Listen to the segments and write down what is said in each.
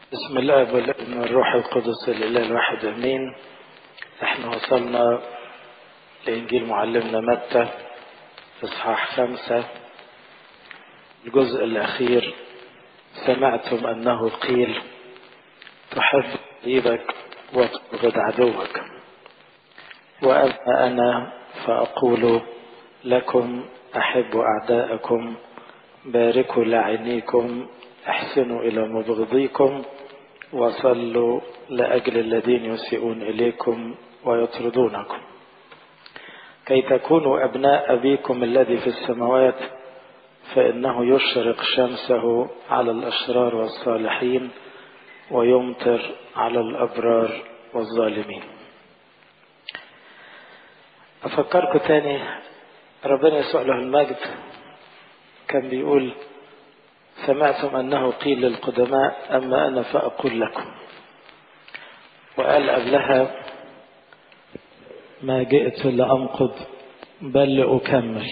بسم الله والابن والروح القدس الاله الواحد امين احنا وصلنا لانجيل معلمنا متى اصحاح خمسة الجزء الاخير سمعتم انه قيل تحب قريبك وتبغض عدوك واما انا فاقول لكم احبوا اعداءكم باركوا لعينيكم احسنوا الى مبغضيكم وصلوا لاجل الذين يسيئون اليكم ويطردونكم كي تكونوا ابناء ابيكم الذي في السماوات فانه يشرق شمسه على الاشرار والصالحين ويمطر على الابرار والظالمين افكركم تاني ربنا يسوع له المجد كان بيقول سمعتم أنه قيل للقدماء أما أنا فأقول لكم وقال قبلها ما جئت لأنقض بل لأكمل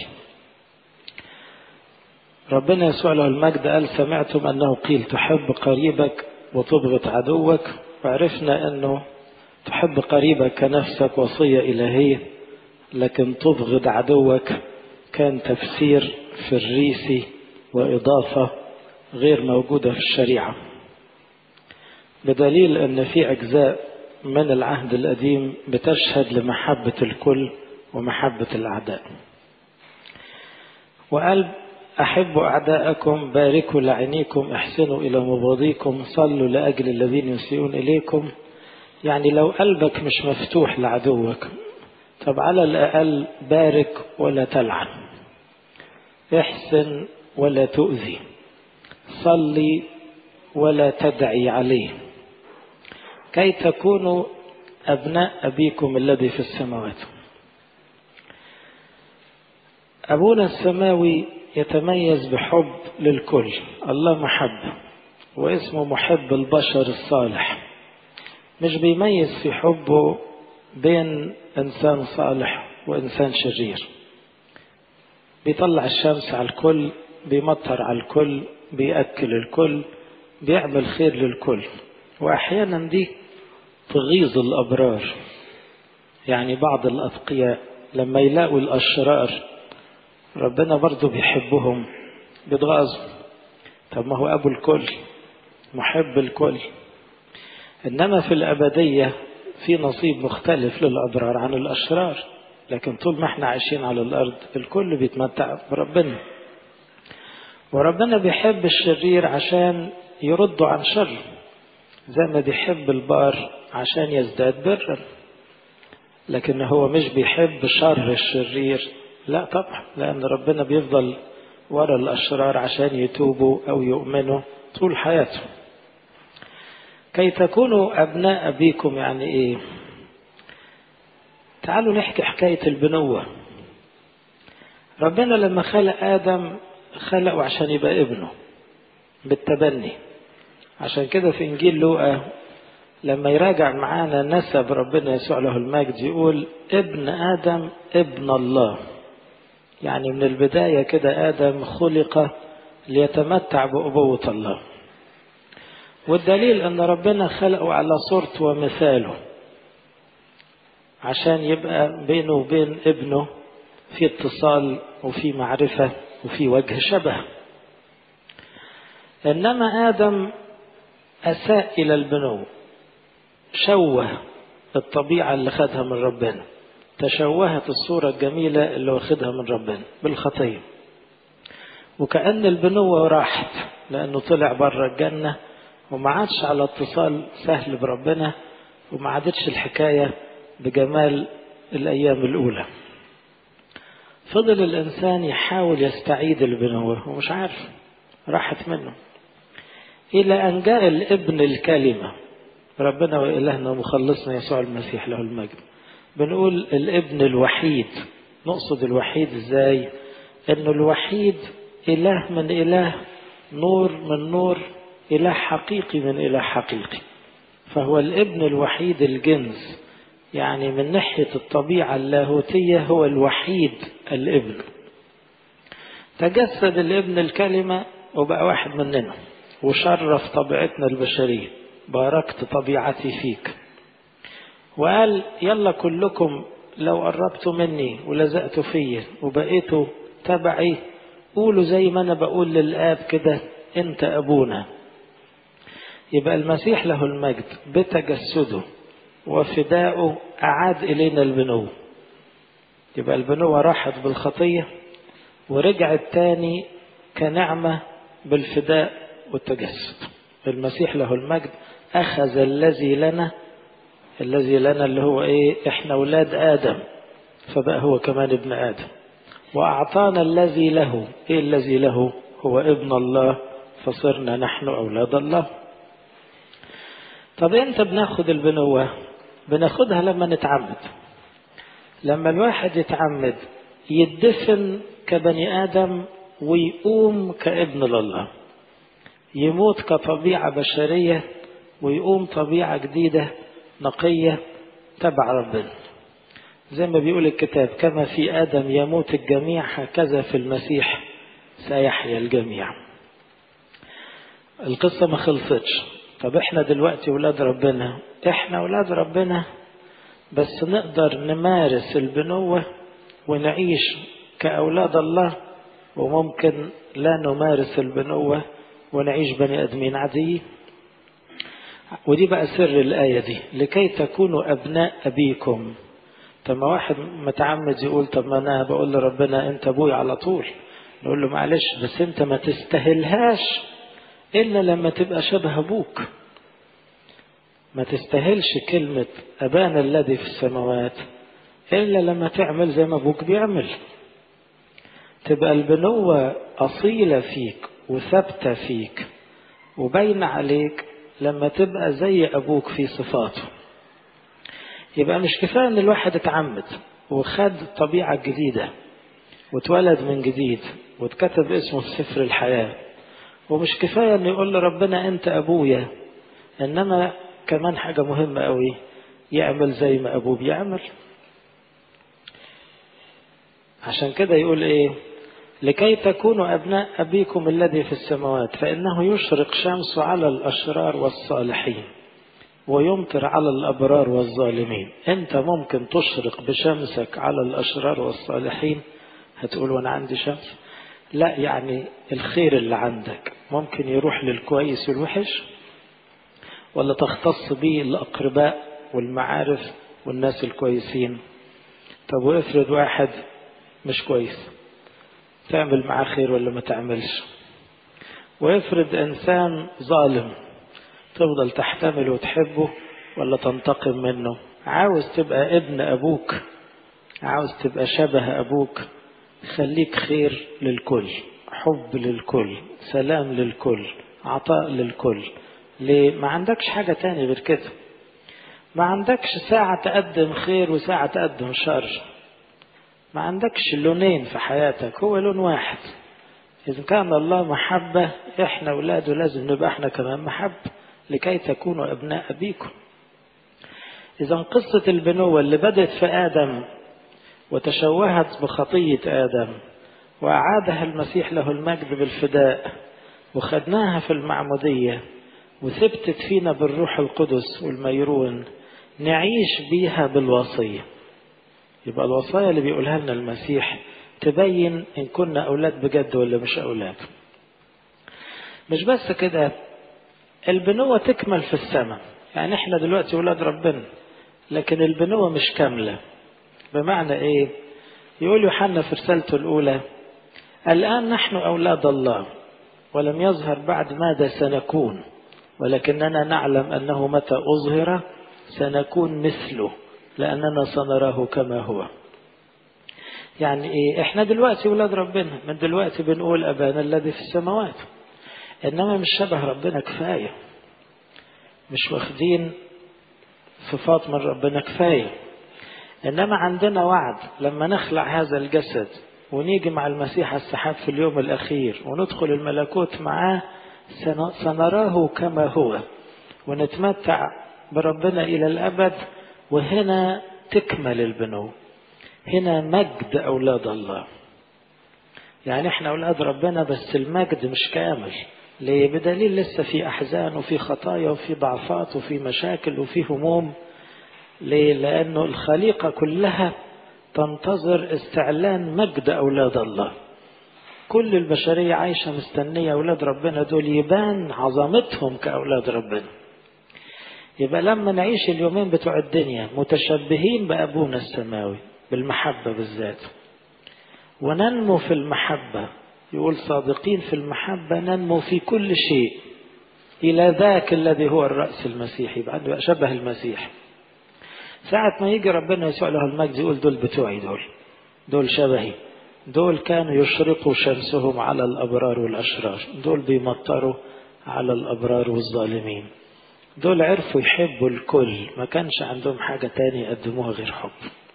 ربنا يسوع له المجد قال سمعتم أنه قيل تحب قريبك وتبغض عدوك وعرفنا أنه تحب قريبك كنفسك وصية إلهية لكن تبغض عدوك كان تفسير فريسي وإضافة غير موجودة في الشريعة بدليل أن في أجزاء من العهد القديم بتشهد لمحبة الكل ومحبة الأعداء وقال أحبوا أعداءكم باركوا لعينيكم احسنوا إلى مبغضيكم صلوا لأجل الذين يسيئون إليكم يعني لو قلبك مش مفتوح لعدوك طب على الأقل بارك ولا تلعن احسن ولا تؤذي صلي ولا تدعي عليه كي تكونوا أبناء أبيكم الذي في السماوات أبونا السماوي يتميز بحب للكل الله محب واسمه محب البشر الصالح مش بيميز في حبه بين إنسان صالح وإنسان شرير بيطلع الشمس على الكل بيمطر على الكل بيأكل الكل بيعمل خير للكل وأحيانا دي تغيظ الأبرار يعني بعض الأتقياء لما يلاقوا الأشرار ربنا برضو بيحبهم بيتغاظوا طب ما هو أبو الكل محب الكل إنما في الأبدية في نصيب مختلف للأبرار عن الأشرار لكن طول ما احنا عايشين على الأرض الكل بيتمتع بربنا وربنا بيحب الشرير عشان يردوا عن شر زي ما بيحب البار عشان يزداد برا لكن هو مش بيحب شر الشرير لا طبعا لأن ربنا بيفضل ورا الأشرار عشان يتوبوا أو يؤمنوا طول حياتهم كي تكونوا أبناء أبيكم يعني إيه تعالوا نحكي حكاية البنوة ربنا لما خلق آدم خلقه عشان يبقى ابنه بالتبني عشان كده في إنجيل لوقا لما يراجع معانا نسب ربنا يسوع له المجد يقول ابن آدم ابن الله يعني من البداية كده آدم خلق ليتمتع بأبوة الله والدليل أن ربنا خلقه على صورته ومثاله عشان يبقى بينه وبين ابنه في اتصال وفي معرفة وفي وجه شبه إنما آدم أساء إلى البنو شوه الطبيعة اللي خدها من ربنا تشوهت الصورة الجميلة اللي واخدها من ربنا بالخطية وكأن البنوة راحت لأنه طلع بره الجنة وما عادش على اتصال سهل بربنا وما عادتش الحكاية بجمال الأيام الأولى فضل الإنسان يحاول يستعيد البنوة ومش عارف راحت منه إلى أن جاء الابن الكلمة ربنا وإلهنا ومخلصنا يسوع المسيح له المجد بنقول الابن الوحيد نقصد الوحيد ازاي انه الوحيد اله من اله نور من نور اله حقيقي من اله حقيقي فهو الابن الوحيد الجنس يعني من ناحية الطبيعة اللاهوتية هو الوحيد الابن تجسد الابن الكلمة وبقى واحد مننا وشرف طبيعتنا البشرية باركت طبيعتي فيك وقال يلا كلكم لو قربتوا مني ولزقتوا فيا وبقيتوا تبعي قولوا زي ما انا بقول للاب كده انت ابونا يبقى المسيح له المجد بتجسده وفدائه اعاد الينا البنوه يبقى البنوه راحت بالخطيه ورجعت تاني كنعمه بالفداء والتجسد المسيح له المجد اخذ الذي لنا الذي لنا اللي هو ايه احنا اولاد ادم فبقى هو كمان ابن ادم واعطانا الذي له ايه الذي له هو ابن الله فصرنا نحن اولاد الله طب امتى بناخد البنوه بناخدها لما نتعمد لما الواحد يتعمد يدفن كبني ادم ويقوم كابن لله يموت كطبيعه بشريه ويقوم طبيعه جديده نقية تبع ربنا زي ما بيقول الكتاب كما في آدم يموت الجميع هكذا في المسيح سيحيا الجميع القصة ما خلصتش طب احنا دلوقتي ولاد ربنا احنا ولاد ربنا بس نقدر نمارس البنوة ونعيش كأولاد الله وممكن لا نمارس البنوة ونعيش بني آدمين عاديين ودي بقى سر الآية دي لكي تكونوا أبناء أبيكم طب ما واحد متعمد يقول طب ما أنا بقول لربنا أنت أبوي على طول نقول له معلش بس أنت ما تستاهلهاش إلا لما تبقى شبه أبوك ما تستاهلش كلمة أبانا الذي في السماوات إلا لما تعمل زي ما أبوك بيعمل تبقى البنوة أصيلة فيك وثابتة فيك وباينة عليك لما تبقى زي أبوك في صفاته يبقى مش كفاية إن الواحد اتعمد وخد طبيعة جديدة واتولد من جديد واتكتب اسمه في سفر الحياة ومش كفاية إنه يقول لربنا أنت أبويا إنما كمان حاجة مهمة قوي يعمل زي ما أبوه بيعمل عشان كده يقول إيه لكي تكونوا أبناء أبيكم الذي في السماوات فإنه يشرق شمس على الأشرار والصالحين ويمطر على الأبرار والظالمين أنت ممكن تشرق بشمسك على الأشرار والصالحين هتقول وأنا عندي شمس لا يعني الخير اللي عندك ممكن يروح للكويس والوحش ولا تختص به الأقرباء والمعارف والناس الكويسين طب وافرض واحد مش كويس تعمل معاه خير ولا ما تعملش وافرض انسان ظالم تفضل تحتمل وتحبه ولا تنتقم منه عاوز تبقى ابن ابوك عاوز تبقى شبه ابوك خليك خير للكل حب للكل سلام للكل عطاء للكل ليه ما عندكش حاجة تاني غير كده ما عندكش ساعة تقدم خير وساعة تقدم شر ما عندكش لونين في حياتك هو لون واحد إذا كان الله محبة إحنا أولاده لازم نبقى إحنا كمان محبة لكي تكونوا أبناء أبيكم إذا قصة البنوة اللي بدت في آدم وتشوهت بخطية آدم وأعادها المسيح له المجد بالفداء وخدناها في المعمودية وثبتت فينا بالروح القدس والميرون نعيش بيها بالوصيه يبقى الوصايا اللي بيقولها لنا المسيح تبين إن كنا أولاد بجد ولا مش أولاد مش بس كده البنوة تكمل في السماء يعني احنا دلوقتي أولاد ربنا لكن البنوة مش كاملة بمعنى ايه يقول يوحنا في رسالته الأولى الآن نحن أولاد الله ولم يظهر بعد ماذا سنكون ولكننا نعلم أنه متى أظهر سنكون مثله لأننا سنراه كما هو يعني إيه إحنا دلوقتي ولاد ربنا من دلوقتي بنقول أبانا الذي في السماوات إنما مش شبه ربنا كفاية مش واخدين صفات من ربنا كفاية إنما عندنا وعد لما نخلع هذا الجسد ونيجي مع المسيح السحاب في اليوم الأخير وندخل الملكوت معاه سنراه كما هو ونتمتع بربنا إلى الأبد وهنا تكمل البنو هنا مجد أولاد الله يعني احنا أولاد ربنا بس المجد مش كامل ليه بدليل لسه في أحزان وفي خطايا وفي ضعفات وفي مشاكل وفي هموم ليه لأنه الخليقة كلها تنتظر استعلان مجد أولاد الله كل البشرية عايشة مستنية أولاد ربنا دول يبان عظمتهم كأولاد ربنا يبقى لما نعيش اليومين بتوع الدنيا متشبهين بأبونا السماوي بالمحبة بالذات وننمو في المحبة يقول صادقين في المحبة ننمو في كل شيء إلى ذاك الذي هو الرأس المسيحي يبقى شبه المسيح ساعة ما يجي ربنا يسوع له المجد يقول دول بتوعي دول دول شبهي دول كانوا يشرقوا شمسهم على الأبرار والأشرار دول بيمطروا على الأبرار والظالمين دول عرفوا يحبوا الكل ما كانش عندهم حاجة تاني يقدموها غير حب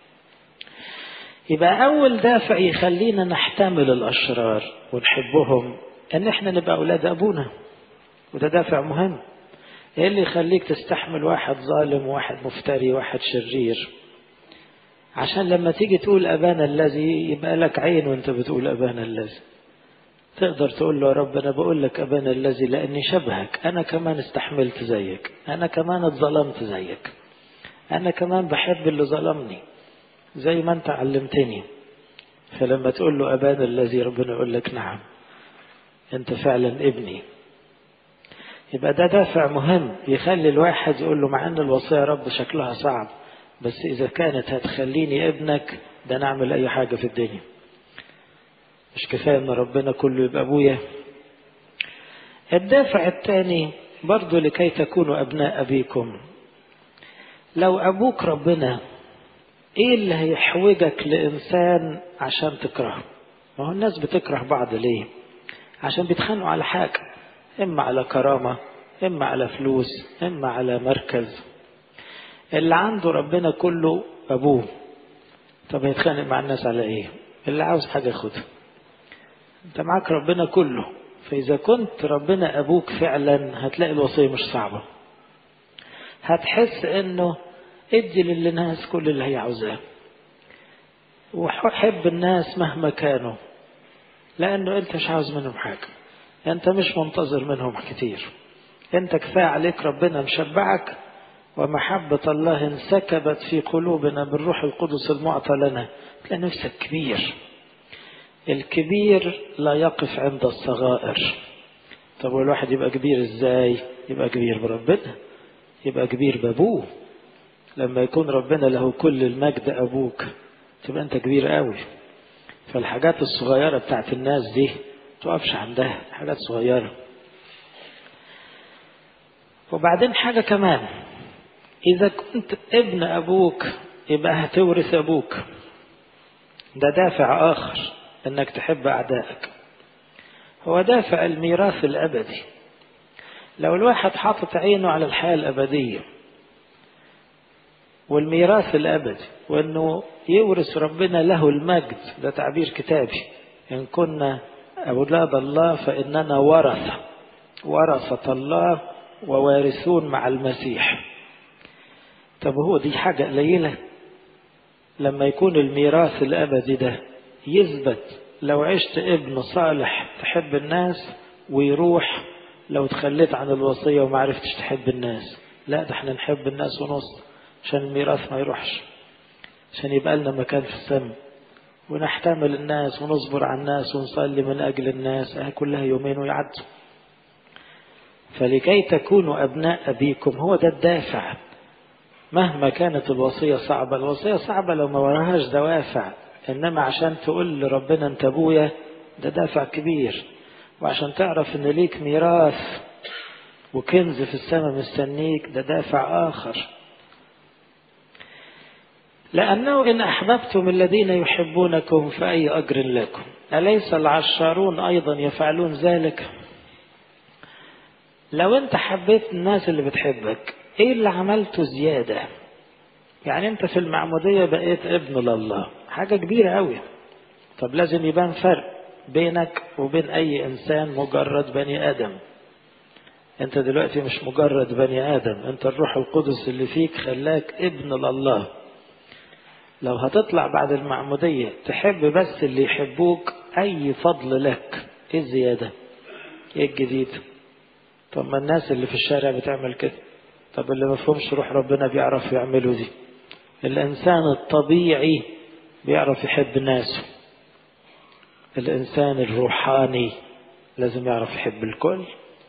يبقى أول دافع يخلينا نحتمل الأشرار ونحبهم إن إحنا نبقى أولاد أبونا وده دافع مهم إيه اللي يخليك تستحمل واحد ظالم واحد مفتري واحد شرير عشان لما تيجي تقول أبانا الذي يبقى لك عين وانت بتقول أبانا الذي تقدر تقول له يا رب أنا بقول لك أبانا الذي لأني شبهك أنا كمان استحملت زيك أنا كمان اتظلمت زيك أنا كمان بحب اللي ظلمني زي ما أنت علمتني فلما تقول له أبانا الذي ربنا يقول لك نعم أنت فعلا ابني يبقى ده دافع مهم يخلي الواحد يقول له مع أن الوصية يا رب شكلها صعب بس إذا كانت هتخليني ابنك ده نعمل أي حاجة في الدنيا مش كفاية ان ربنا كله يبقى ابويا الدافع الثاني برضو لكي تكونوا ابناء ابيكم لو ابوك ربنا ايه اللي هيحوجك لانسان عشان تكرهه ما هو الناس بتكره بعض ليه عشان بيتخانقوا على حاجة اما على كرامة اما على فلوس اما على مركز اللي عنده ربنا كله ابوه طب هيتخانق مع الناس على ايه اللي عاوز حاجة ياخدها انت معاك ربنا كله فاذا كنت ربنا ابوك فعلا هتلاقي الوصيه مش صعبه هتحس انه ادي للناس كل اللي هي عاوزاه وحب الناس مهما كانوا لانه انت مش عاوز منهم حاجه انت مش منتظر منهم كتير انت كفايه عليك ربنا مشبعك ومحبة الله انسكبت في قلوبنا بالروح القدس المعطى لنا تلاقي نفسك كبير الكبير لا يقف عند الصغائر طب والواحد يبقى كبير ازاي يبقى كبير بربنا يبقى كبير بابوه لما يكون ربنا له كل المجد ابوك تبقى انت كبير قوي فالحاجات الصغيرة بتاعت الناس دي توقفش عندها حاجات صغيرة وبعدين حاجة كمان إذا كنت ابن أبوك يبقى هتورث أبوك ده دافع آخر انك تحب اعدائك هو دافع الميراث الابدي لو الواحد حاطط عينه على الحياه الابديه والميراث الابدي وانه يورث ربنا له المجد ده تعبير كتابي ان كنا اولاد الله فاننا ورثه ورثه الله ووارثون مع المسيح طب هو دي حاجه قليله لما يكون الميراث الابدي ده يثبت لو عشت ابن صالح تحب الناس ويروح لو تخليت عن الوصية وما عرفتش تحب الناس لا ده احنا نحب الناس ونص عشان الميراث ما يروحش عشان يبقى لنا مكان في السماء ونحتمل الناس ونصبر على الناس ونصلي من أجل الناس اه كلها يومين ويعدوا فلكي تكونوا أبناء أبيكم هو ده الدافع مهما كانت الوصية صعبة الوصية صعبة لو ما وراهاش دوافع إنما عشان تقول لربنا أنت أبويا ده دافع كبير وعشان تعرف إن ليك ميراث وكنز في السماء مستنيك ده دافع آخر لأنه إن أحببتم الذين يحبونكم فأي أجر لكم أليس العشارون أيضا يفعلون ذلك لو أنت حبيت الناس اللي بتحبك إيه اللي عملته زيادة يعني أنت في المعمودية بقيت ابن لله حاجة كبيرة قوي طب لازم يبان فرق بينك وبين أي إنسان مجرد بني آدم أنت دلوقتي مش مجرد بني آدم أنت الروح القدس اللي فيك خلاك ابن لله لو هتطلع بعد المعمودية تحب بس اللي يحبوك أي فضل لك إيه الزيادة إيه الجديد طب ما الناس اللي في الشارع بتعمل كده طب اللي ما فهمش روح ربنا بيعرف يعملوا دي الإنسان الطبيعي بيعرف يحب ناسه الإنسان الروحاني لازم يعرف يحب الكل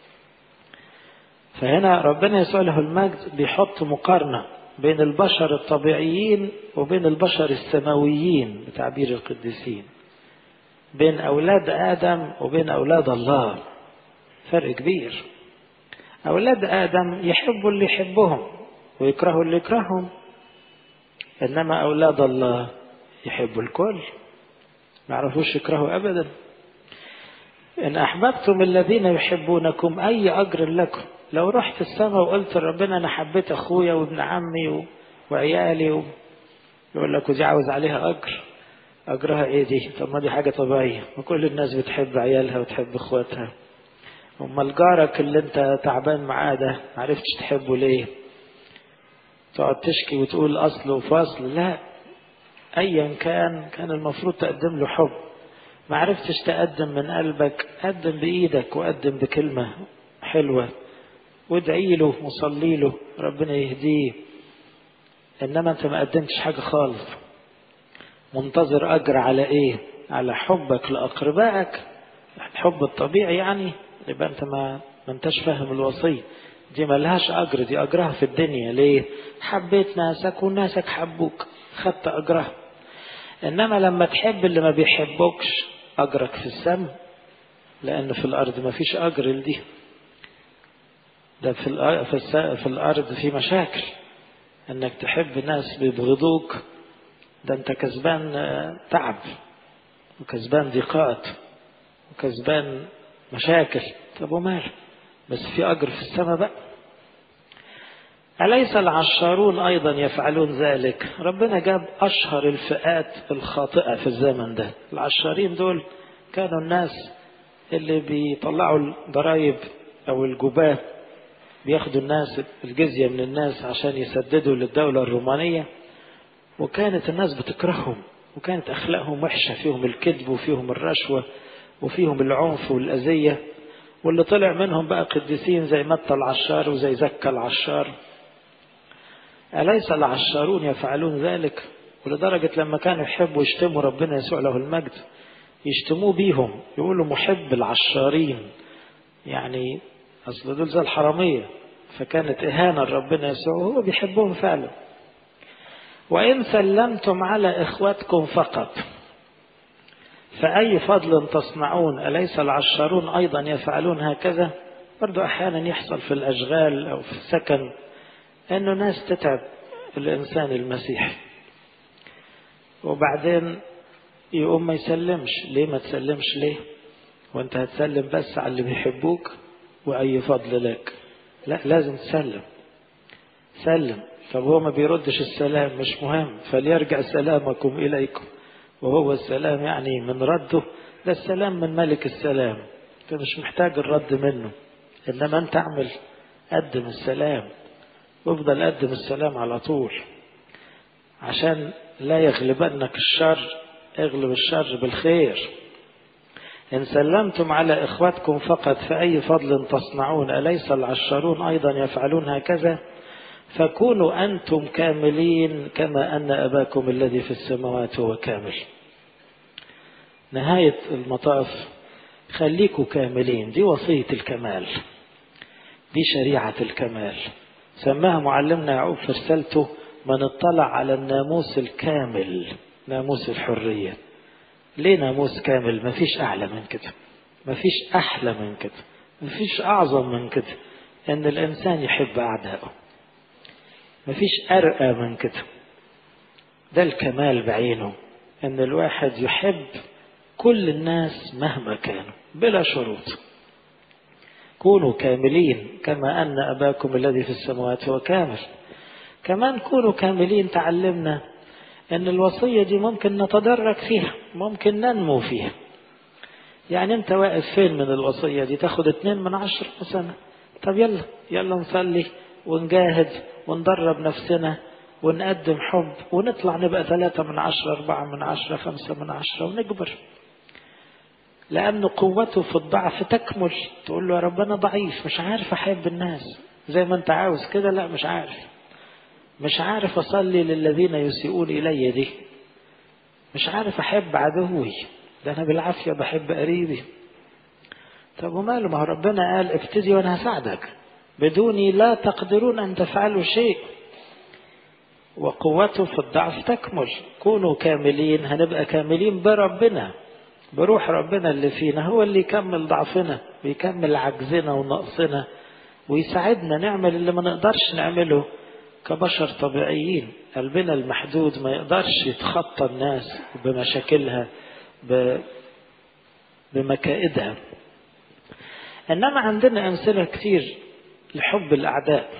فهنا ربنا يسوع له المجد بيحط مقارنة بين البشر الطبيعيين وبين البشر السماويين بتعبير القديسين بين أولاد آدم وبين أولاد الله فرق كبير أولاد آدم يحبوا اللي يحبهم ويكرهوا اللي يكرههم إنما أولاد الله يحبوا الكل ما يعرفوش يكرهوا أبدا إن أحببتم الذين يحبونكم أي أجر لكم لو رحت السماء وقلت لربنا أنا حبيت أخويا وابن عمي و... وعيالي و... يقول لك ودي عاوز عليها أجر أجرها إيه دي طب ما دي حاجة طبيعية وكل الناس بتحب عيالها وتحب إخواتها أمال جارك اللي أنت تعبان معاه ده معرفتش تحبه ليه تقعد تشكي وتقول أصل وفصل لا أيا كان كان المفروض تقدم له حب ما عرفتش تقدم من قلبك قدم بإيدك وقدم بكلمة حلوة وادعي له وصلي له ربنا يهديه إنما أنت ما قدمتش حاجة خالص منتظر أجر على إيه على حبك لأقربائك الحب الطبيعي يعني يبقى أنت ما ما أنتش فاهم الوصية دي ملهاش أجر دي أجرها في الدنيا ليه حبيت ناسك وناسك حبوك خدت أجرها إنما لما تحب اللي ما بيحبوكش أجرك في السماء لأن في الأرض ما فيش أجر لدي ده في الأرض, في الأرض في مشاكل إنك تحب ناس بيبغضوك ده أنت كسبان تعب وكسبان ضيقات وكسبان مشاكل طب ومال بس في أجر في السماء بقى أليس العشارون أيضا يفعلون ذلك ربنا جاب أشهر الفئات الخاطئة في الزمن ده العشارين دول كانوا الناس اللي بيطلعوا الضرايب أو الجباه بياخدوا الناس الجزية من الناس عشان يسددوا للدولة الرومانية وكانت الناس بتكرههم وكانت أخلاقهم وحشة فيهم الكذب وفيهم الرشوة وفيهم العنف والأذية واللي طلع منهم بقى قديسين زي متى العشار وزي زكا العشار أليس العشارون يفعلون ذلك ولدرجة لما كانوا يحبوا يشتموا ربنا يسوع له المجد يشتموه بيهم يقولوا محب العشارين يعني أصل دول زي الحرامية فكانت إهانة لربنا يسوع وهو بيحبهم فعلا وإن سلمتم على إخواتكم فقط فأي فضل تصنعون أليس العشارون أيضا يفعلون هكذا برضو أحيانا يحصل في الأشغال أو في السكن أنه ناس تتعب الإنسان المسيحي وبعدين يقوم ما يسلمش ليه ما تسلمش ليه وانت هتسلم بس على اللي بيحبوك وأي فضل لك لا لازم تسلم سلم طب هو ما بيردش السلام مش مهم فليرجع سلامكم إليكم وهو السلام يعني من رده ده السلام من ملك السلام انت مش محتاج الرد منه انما انت اعمل قدم السلام وافضل قدم السلام على طول عشان لا يغلبنك الشر اغلب الشر بالخير إن سلمتم على إخوتكم فقط فأي فضل تصنعون أليس العشارون أيضا يفعلون هكذا فكونوا أنتم كاملين كما أن أباكم الذي في السماوات هو كامل نهاية المطاف خليكوا كاملين دي وصية الكمال دي شريعة الكمال سماها معلمنا يعقوب في رسالته من اطلع على الناموس الكامل ناموس الحرية ليه ناموس كامل مفيش أعلى من كده مفيش أحلى من كده مفيش أعظم من كده إن الإنسان يحب أعدائه مفيش أرقى من كده ده الكمال بعينه إن الواحد يحب كل الناس مهما كانوا بلا شروط كونوا كاملين كما أن أباكم الذي في السماوات هو كامل كمان كونوا كاملين تعلمنا أن الوصية دي ممكن نتدرج فيها ممكن ننمو فيها يعني أنت واقف فين من الوصية دي تاخد اتنين من عشرة سنة طب يلا يلا نصلي ونجاهد وندرب نفسنا ونقدم حب ونطلع نبقى ثلاثة من عشرة أربعة من عشرة خمسة من عشرة ونكبر لأن قوته في الضعف تكمل تقول له يا رب أنا ضعيف مش عارف أحب الناس زي ما أنت عاوز كده لا مش عارف مش عارف أصلي للذين يسيئون إلي دي مش عارف أحب عدوي ده أنا بالعافية بحب قريبي طب وماله ما هو ربنا قال ابتدي وأنا هساعدك بدوني لا تقدرون أن تفعلوا شيء وقوته في الضعف تكمل كونوا كاملين هنبقى كاملين بربنا بروح ربنا اللي فينا هو اللي يكمل ضعفنا ويكمل عجزنا ونقصنا ويساعدنا نعمل اللي ما نقدرش نعمله كبشر طبيعيين قلبنا المحدود ما يقدرش يتخطى الناس بمشاكلها بمكائدها انما عندنا امثله كتير لحب الاعداء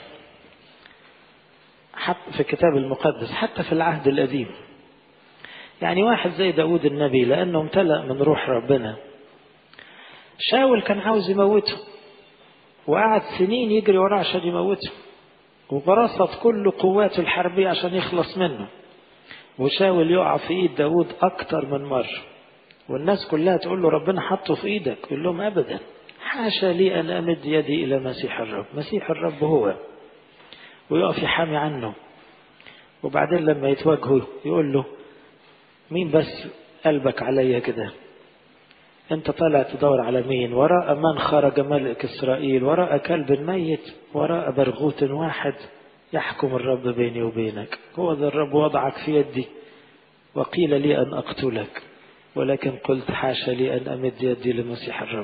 حتى في الكتاب المقدس حتى في العهد القديم يعني واحد زي داود النبي لأنه امتلأ من روح ربنا شاول كان عاوز يموته وقعد سنين يجري وراه عشان يموته وبرصت كل قواته الحربية عشان يخلص منه وشاول يقع في ايد داود اكتر من مرة والناس كلها تقول له ربنا حطه في ايدك يقول لهم ابدا حاشا لي ان امد يدي الى مسيح الرب مسيح الرب هو ويقف يحامي عنه وبعدين لما يتواجهوا يقول له مين بس قلبك عليا كده انت طالع تدور على مين وراء من خرج ملك اسرائيل وراء كلب ميت وراء برغوت واحد يحكم الرب بيني وبينك هو ذا الرب وضعك في يدي وقيل لي ان اقتلك ولكن قلت حاشا لي ان امد يدي لمسيح الرب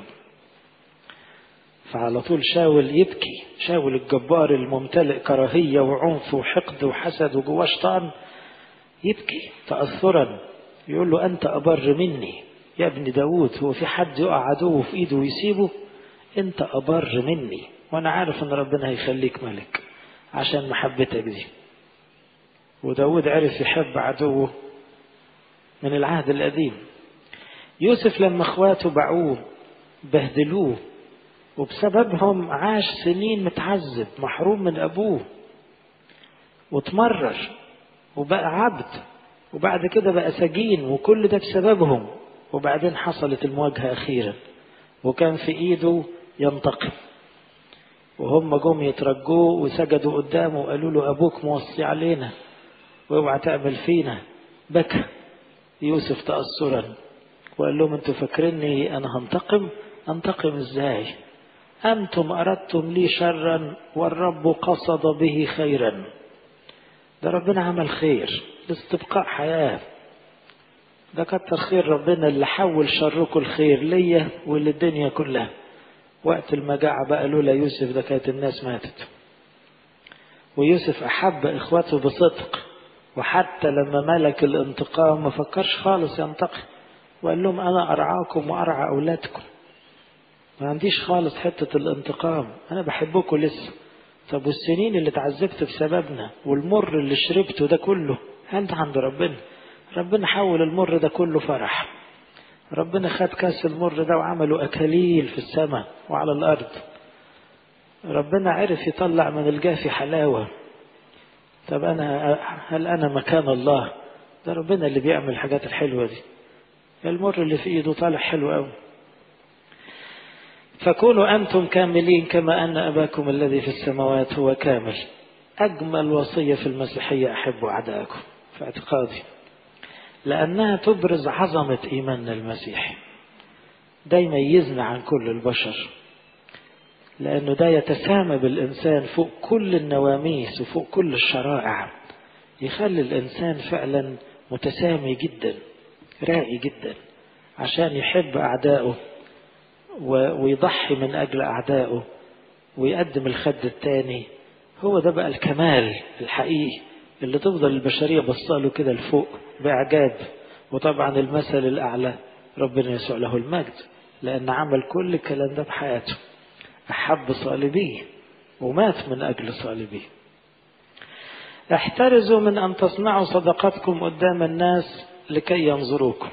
فعلى طول شاول يبكي شاول الجبار الممتلئ كراهية وعنف وحقد وحسد وجواه شيطان يبكي تأثرا يقول له أنت أبر مني يا ابن داود هو في حد يقع عدوه في إيده ويسيبه أنت أبر مني وأنا عارف أن ربنا هيخليك ملك عشان محبتك دي وداود عرف يحب عدوه من العهد القديم يوسف لما اخواته باعوه بهدلوه وبسببهم عاش سنين متعذب محروم من أبوه وتمرر وبقى عبد وبعد كده بقى سجين وكل ده بسببهم وبعدين حصلت المواجهة أخيرا وكان في إيده ينتقم وهم جم يترجوه وسجدوا قدامه وقالوا له أبوك موصي علينا واوعى تعمل فينا بكى يوسف تأثرا وقال لهم انتوا فاكريني أنا هنتقم أنتقم إزاي أنتم أردتم لي شرا والرب قصد به خيرا ده ربنا عمل خير لاستبقاء حياة ده كتر خير ربنا اللي حول شركم الخير ليا وللدنيا كلها وقت المجاعة بقى لولا يوسف ده كانت الناس ماتت ويوسف أحب إخوته بصدق وحتى لما ملك الانتقام ما فكرش خالص ينتقم وقال لهم أنا أرعاكم وأرعى أولادكم ما عنديش خالص حتة الانتقام أنا بحبكم لسه طب والسنين اللي اتعذبت بسببنا والمر اللي شربته ده كله أنت عند ربنا ربنا حول المر ده كله فرح ربنا خد كاس المر ده وعمله أكاليل في السماء وعلى الأرض ربنا عرف يطلع من الجافي حلاوة طب أنا هل أنا مكان الله ده ربنا اللي بيعمل الحاجات الحلوة دي المر اللي في إيده طالع حلو قوي فكونوا أنتم كاملين كما أن أباكم الذي في السماوات هو كامل أجمل وصية في المسيحية أحبوا أعداءكم في اعتقادي لأنها تبرز عظمة إيماننا المسيحي ده يميزنا عن كل البشر لأنه ده يتسامى بالإنسان فوق كل النواميس وفوق كل الشرائع يخلي الإنسان فعلا متسامي جدا راقي جدا عشان يحب أعدائه ويضحي من أجل أعدائه ويقدم الخد التاني هو ده بقى الكمال الحقيقي اللي تفضل البشرية بصاله كده لفوق بإعجاب وطبعا المثل الأعلى ربنا يسوع له المجد لأن عمل كل الكلام ده بحياته أحب صالبيه ومات من أجل صالبيه احترزوا من أن تصنعوا صدقاتكم قدام الناس لكي ينظروكم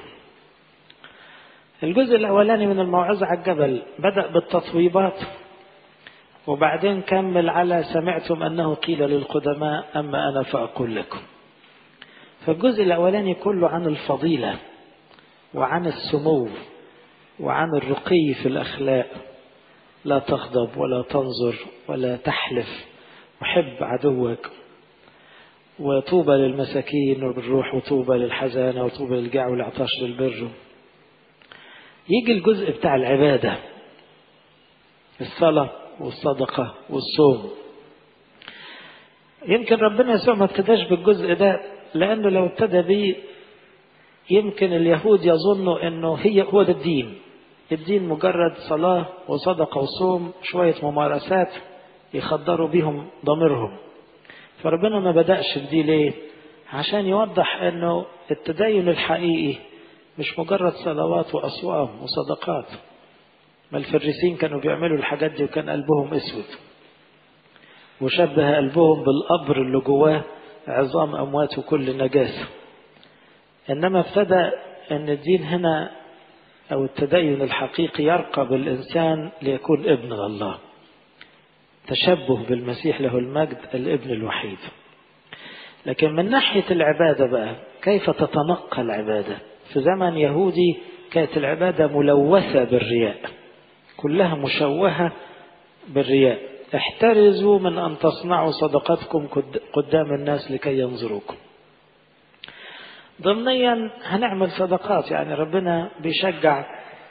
الجزء الأولاني من الموعظة على الجبل بدأ بالتطويبات وبعدين كمل على سمعتم أنه قيل للقدماء أما أنا فأقول لكم فالجزء الأولاني كله عن الفضيلة وعن السمو وعن الرقي في الأخلاق لا تغضب ولا تنظر ولا تحلف وحب عدوك وطوبى للمساكين بالروح وطوبى للحزانة وطوبى للجع والعطاش للبر يجي الجزء بتاع العبادة الصلاة والصدقة والصوم يمكن ربنا يسوع ما ابتداش بالجزء ده لأنه لو ابتدى بيه يمكن اليهود يظنوا أنه هي هو ده الدين الدين مجرد صلاة وصدقة وصوم شوية ممارسات يخدروا بيهم ضميرهم فربنا ما بدأش بدي ليه عشان يوضح أنه التدين الحقيقي مش مجرد صلوات وأصوام وصدقات ما الفريسين كانوا بيعملوا الحاجات دي وكان قلبهم اسود وشبه قلبهم بالقبر اللي جواه عظام اموات وكل نجاسه انما ابتدى ان الدين هنا او التدين الحقيقي يرقى بالانسان ليكون ابن الله تشبه بالمسيح له المجد الابن الوحيد لكن من ناحيه العباده بقى كيف تتنقى العباده في زمن يهودي كانت العباده ملوثه بالرياء كلها مشوهة بالرياء احترزوا من أن تصنعوا صدقاتكم قدام الناس لكي ينظروكم ضمنيا هنعمل صدقات يعني ربنا بيشجع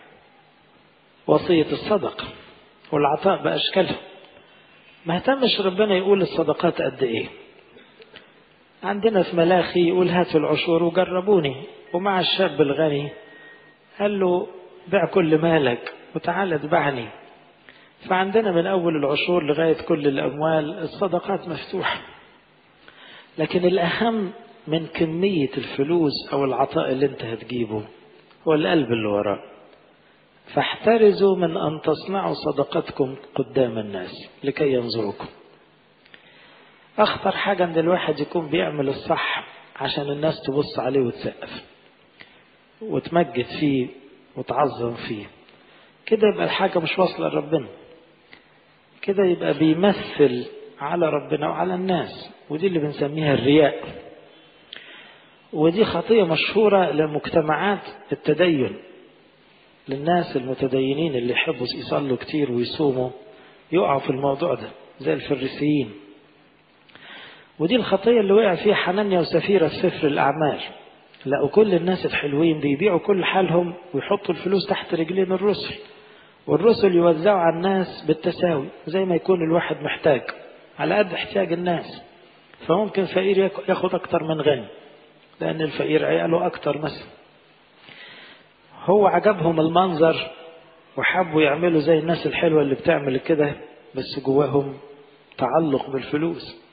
وصية الصدقة والعطاء بأشكالها ما اهتمش ربنا يقول الصدقات قد ايه عندنا في ملاخي يقول هاتوا العشور وجربوني ومع الشاب الغني قال له بيع كل مالك وتعالى اتبعني فعندنا من أول العشور لغاية كل الأموال الصدقات مفتوحة لكن الأهم من كمية الفلوس أو العطاء اللي أنت هتجيبه هو القلب اللي وراه فاحترزوا من أن تصنعوا صدقتكم قدام الناس لكي ينظروكم أخطر حاجة أن الواحد يكون بيعمل الصح عشان الناس تبص عليه وتسقف وتمجد فيه وتعظم فيه كده يبقى الحاجة مش واصلة لربنا كده يبقى بيمثل على ربنا وعلى الناس ودي اللي بنسميها الرياء ودي خطية مشهورة لمجتمعات التدين للناس المتدينين اللي يحبوا يصلوا كتير ويصوموا يقعوا في الموضوع ده زي الفريسيين ودي الخطية اللي وقع فيها حنانيا وسفيرة في سفر الأعمال لقوا كل الناس الحلوين بيبيعوا كل حالهم ويحطوا الفلوس تحت رجلين الرسل والرسل يوزعوا على الناس بالتساوي زي ما يكون الواحد محتاج على قد احتياج الناس فممكن فقير ياخد أكتر من غني لأن الفقير عياله أكتر مثلا هو عجبهم المنظر وحبوا يعملوا زي الناس الحلوة اللي بتعمل كده بس جواهم تعلق بالفلوس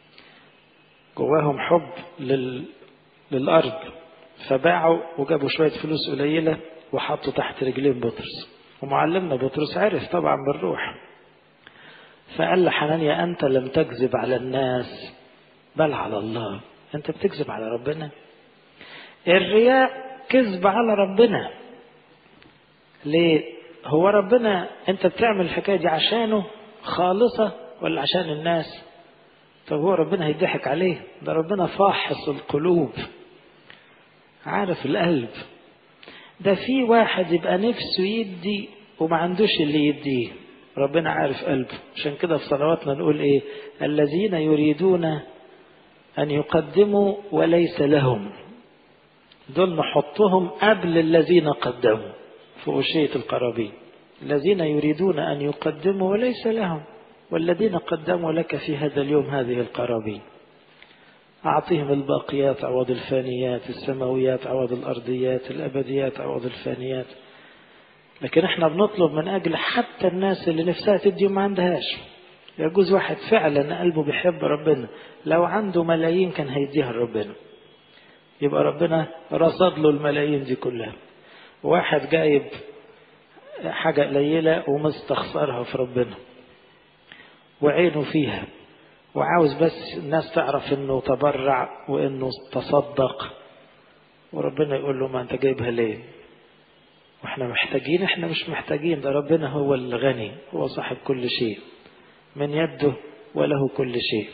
جواهم حب لل... للأرض فباعوا وجابوا شوية فلوس قليلة وحطوا تحت رجلين بطرس ومعلمنا بطرس عرف طبعا بالروح فقال لحنانيا أنت لم تكذب على الناس بل على الله أنت بتكذب على ربنا الرياء كذب على ربنا ليه هو ربنا أنت بتعمل الحكاية دي عشانه خالصة ولا عشان الناس طب هو ربنا هيضحك عليه ده ربنا فاحص القلوب عارف القلب ده في واحد يبقى نفسه يدي وما عندوش اللي يديه ربنا عارف قلبه عشان كده في صلواتنا نقول ايه الذين يريدون ان يقدموا وليس لهم دول نحطهم قبل الذين قدموا في أشية القرابين الذين يريدون أن يقدموا وليس لهم والذين قدموا لك في هذا اليوم هذه القرابين أعطيهم الباقيات عوض الفانيات السماويات عوض الأرضيات الأبديات عوض الفانيات لكن احنا بنطلب من أجل حتى الناس اللي نفسها تدي وما عندهاش يجوز واحد فعلا قلبه بيحب ربنا لو عنده ملايين كان هيديها لربنا يبقى ربنا رصد له الملايين دي كلها واحد جايب حاجة قليلة ومستخسرها في ربنا وعينه فيها وعاوز بس الناس تعرف انه تبرع وانه تصدق وربنا يقول له ما انت جايبها ليه واحنا محتاجين احنا مش محتاجين ده ربنا هو الغني هو صاحب كل شيء من يده وله كل شيء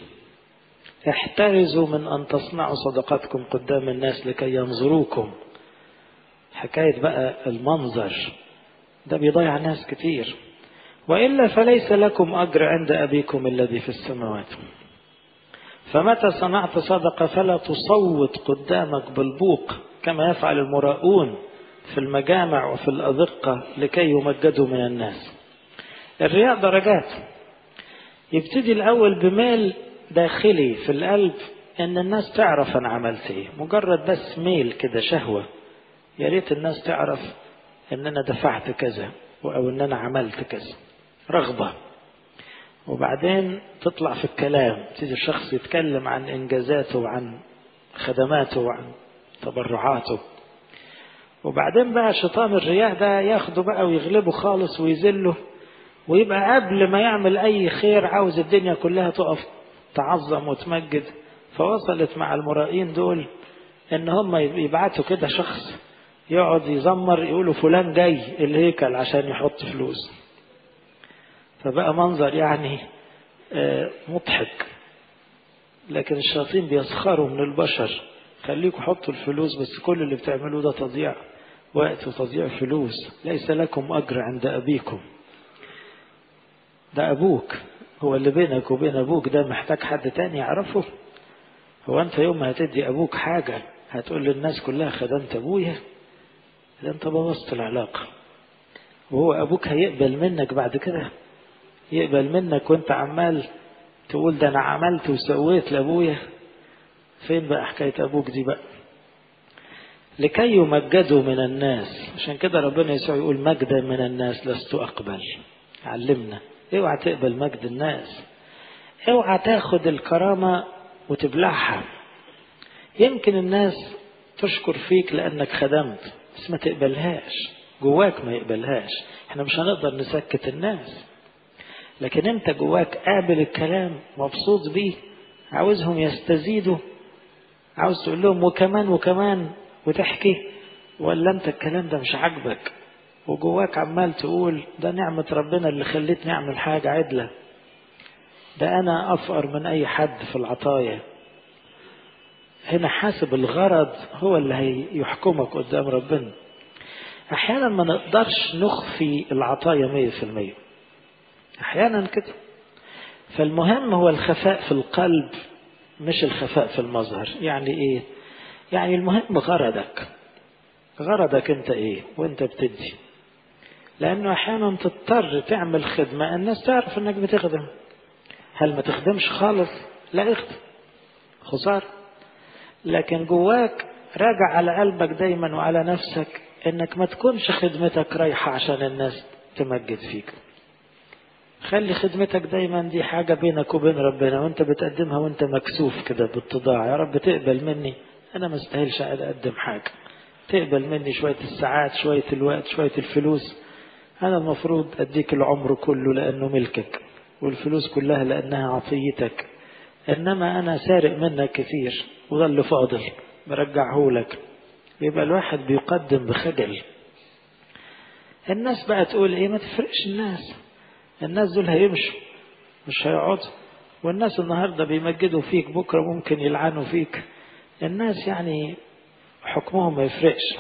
احترزوا من ان تصنعوا صدقاتكم قدام الناس لكي ينظروكم حكاية بقى المنظر ده بيضيع ناس كتير وإلا فليس لكم أجر عند أبيكم الذي في السماوات فمتى صنعت صدقة فلا تصوت قدامك بالبوق كما يفعل المراؤون في المجامع وفي الأذقة لكي يمجدوا من الناس الرياء درجات يبتدي الأول بميل داخلي في القلب إن الناس تعرف أنا عملت إيه مجرد بس ميل كده شهوة يا ريت الناس تعرف إن أنا دفعت كذا أو إن أنا عملت كذا رغبة وبعدين تطلع في الكلام تيجي الشخص يتكلم عن إنجازاته وعن خدماته وعن تبرعاته وبعدين بقى شيطان الرياء ده ياخده بقى ويغلبه خالص ويذله ويبقى قبل ما يعمل أي خير عاوز الدنيا كلها تقف تعظم وتمجد فوصلت مع المرائين دول إن هم يبعتوا كده شخص يقعد يزمر يقولوا فلان جاي الهيكل عشان يحط فلوس فبقى منظر يعني مضحك لكن الشياطين بيسخروا من البشر خليكم حطوا الفلوس بس كل اللي بتعملوه ده تضييع وقت وتضييع فلوس ليس لكم أجر عند أبيكم ده أبوك هو اللي بينك وبين أبوك ده محتاج حد تاني يعرفه هو أنت يوم ما هتدي أبوك حاجة هتقول للناس كلها خدمت أبويا ده أنت بوظت العلاقة وهو أبوك هيقبل منك بعد كده يقبل منك وأنت عمال تقول ده أنا عملت وسويت لأبويا فين بقى حكاية أبوك دي بقى لكي يمجدوا من الناس عشان كده ربنا يسوع يقول مجدا من الناس لست أقبل علمنا اوعى تقبل مجد الناس اوعى تاخد الكرامة وتبلعها يمكن الناس تشكر فيك لأنك خدمت بس ما تقبلهاش جواك ما يقبلهاش احنا مش هنقدر نسكت الناس لكن انت جواك قابل الكلام مبسوط بيه عاوزهم يستزيدوا عاوز تقول لهم وكمان وكمان وتحكي ولا انت الكلام ده مش عاجبك وجواك عمال تقول ده نعمة ربنا اللي خلتني أعمل حاجة عدلة ده أنا أفقر من أي حد في العطايا هنا حاسب الغرض هو اللي هيحكمك قدام ربنا أحيانا ما نقدرش نخفي العطايا مية في المية أحيانا كده فالمهم هو الخفاء في القلب مش الخفاء في المظهر يعني إيه يعني المهم غرضك غرضك أنت إيه وأنت بتدي لأنه أحيانا تضطر تعمل خدمة الناس تعرف أنك بتخدم هل ما تخدمش خالص لا اخدم خسارة لكن جواك راجع على قلبك دايما وعلى نفسك انك ما تكونش خدمتك رايحة عشان الناس تمجد فيك خلي خدمتك دايما دي حاجة بينك وبين ربنا وانت بتقدمها وانت مكسوف كده بالتضاع يا رب تقبل مني انا ما استاهلش اقدم حاجة تقبل مني شوية الساعات شوية الوقت شوية الفلوس أنا المفروض أديك العمر كله لأنه ملكك والفلوس كلها لأنها عطيتك إنما أنا سارق منك كثير وده اللي فاضل برجعه لك يبقى الواحد بيقدم بخجل الناس بقى تقول ايه ما تفرقش الناس الناس دول هيمشوا مش هيقعدوا والناس النهارده بيمجدوا فيك بكره ممكن يلعنوا فيك الناس يعني حكمهم ما يفرقش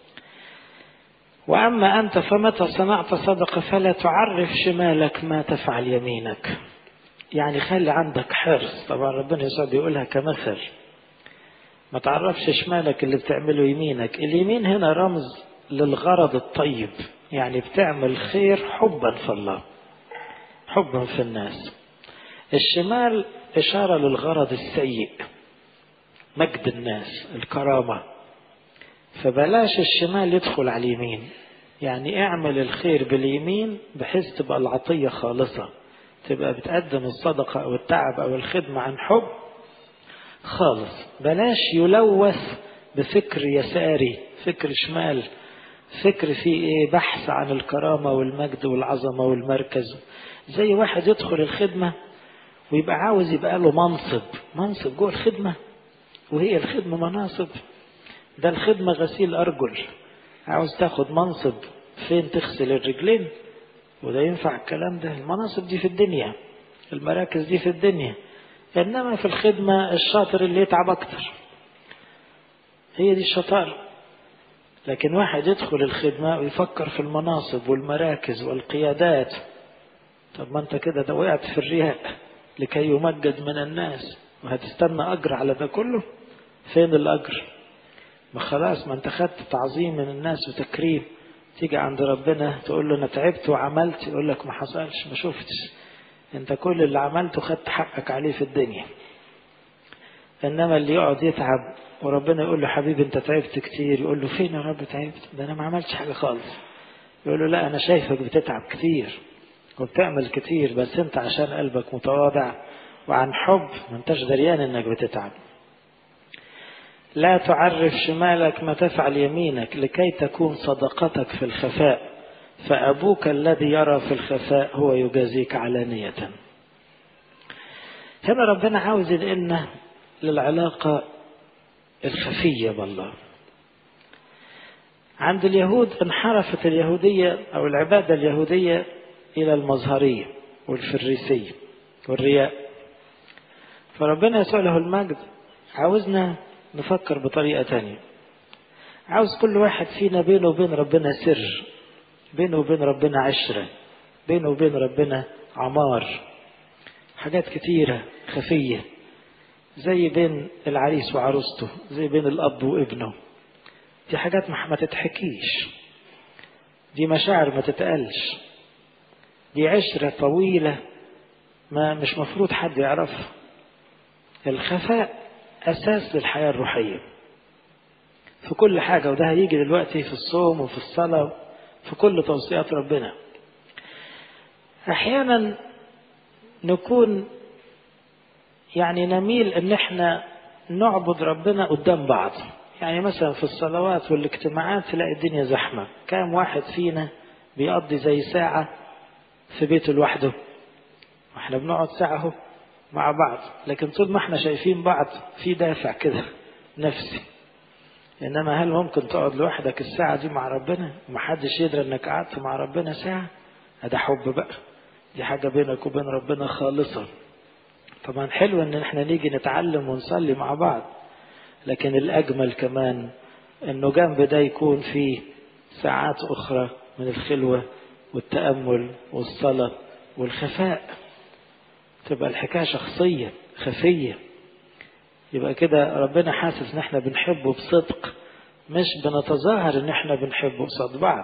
وأما أنت فمتى صنعت صدقة فلا تعرف شمالك ما تفعل يمينك يعني خلي عندك حرص طبعا ربنا يسوع بيقولها كمثل ما تعرفش شمالك اللي بتعمله يمينك اليمين هنا رمز للغرض الطيب يعني بتعمل خير حبا في الله حبا في الناس الشمال إشارة للغرض السيء مجد الناس الكرامة فبلاش الشمال يدخل على اليمين يعني اعمل الخير باليمين بحيث تبقى العطية خالصة تبقى بتقدم الصدقة أو التعب أو الخدمة عن حب خالص بلاش يلوث بفكر يساري فكر شمال فكر فيه ايه بحث عن الكرامة والمجد والعظمة والمركز زي واحد يدخل الخدمة ويبقى عاوز يبقى له منصب منصب جوه الخدمة وهي الخدمة مناصب ده الخدمة غسيل أرجل عاوز تاخد منصب فين تغسل الرجلين وده ينفع الكلام ده المناصب دي في الدنيا المراكز دي في الدنيا إنما في الخدمة الشاطر اللي يتعب أكتر هي دي الشطارة لكن واحد يدخل الخدمة ويفكر في المناصب والمراكز والقيادات طب ما انت كده ده وقعت في الرياء لكي يمجد من الناس وهتستنى أجر على ده كله فين الأجر ما خلاص ما انت خدت تعظيم من الناس وتكريم تيجي عند ربنا تقول له انا تعبت وعملت يقول لك ما حصلش ما شفتش انت كل اللي عملته خدت حقك عليه في الدنيا انما اللي يقعد يتعب وربنا يقول له حبيبي انت تعبت كتير يقول له فين يا رب تعبت ده انا ما عملتش حاجه خالص يقول له لا انا شايفك بتتعب كتير وبتعمل كتير بس انت عشان قلبك متواضع وعن حب ما انتش دريان انك بتتعب لا تعرف شمالك ما تفعل يمينك لكي تكون صدقتك في الخفاء فأبوك الذي يرى في الخفاء هو يجازيك علانية هنا ربنا عاوز ينقلنا للعلاقة الخفية بالله عند اليهود انحرفت اليهودية أو العبادة اليهودية إلى المظهرية والفريسية والرياء فربنا يسوع له المجد عاوزنا نفكر بطريقة تانية عاوز كل واحد فينا بينه وبين ربنا سر بينه وبين ربنا عشرة بينه وبين ربنا عمار حاجات كتيرة خفية زي بين العريس وعروسته زي بين الأب وابنه دي حاجات ما تتحكيش دي مشاعر ما تتقالش دي عشرة طويلة ما مش مفروض حد يعرفها الخفاء أساس للحياة الروحية في كل حاجة وده هيجي دلوقتي في الصوم وفي الصلاة في كل توصيات ربنا أحيانا نكون يعني نميل ان احنا نعبد ربنا قدام بعض يعني مثلا في الصلوات والاجتماعات تلاقي الدنيا زحمة كام واحد فينا بيقضي زي ساعة في بيته لوحده واحنا بنقعد ساعة اهو مع بعض لكن طول ما احنا شايفين بعض في دافع كده نفسي انما هل ممكن تقعد لوحدك الساعة دي مع ربنا ومحدش يدري انك قعدت مع ربنا ساعة هذا حب بقى دي حاجة بينك وبين ربنا خالصة طبعا حلو ان احنا نيجي نتعلم ونصلي مع بعض لكن الاجمل كمان انه جنب ده يكون فيه ساعات اخرى من الخلوة والتأمل والصلاة والخفاء تبقى الحكاية شخصية خفية يبقى كده ربنا حاسس ان احنا بنحبه بصدق مش بنتظاهر ان احنا بنحبه قصاد بعض